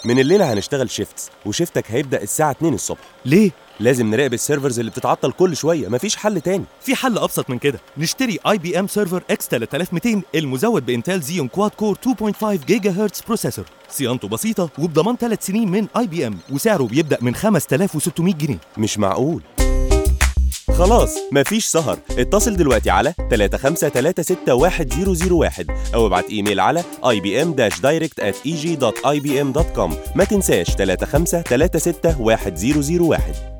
من الليله هنشتغل شيفتس وشيفتك هيبدا الساعه 2 الصبح ليه؟ لازم نراقب السيرفرز اللي بتتعطل كل شويه مفيش حل تاني في حل ابسط من كده نشتري اي بي ام سيرفر اكس 3200 المزود بانتل زيون كواد كور 2.5 جيجا هرتز بروسيسور صيانته بسيطه وبضمان 3 سنين من اي بي ام وسعره بيبدا من 5600 جنيه مش معقول خلاص مفيش سهر اتصل دلوقتي على 35361001 او ابعت ايميل على ibm-direct@eg.ibm.com ما تنساش 35361001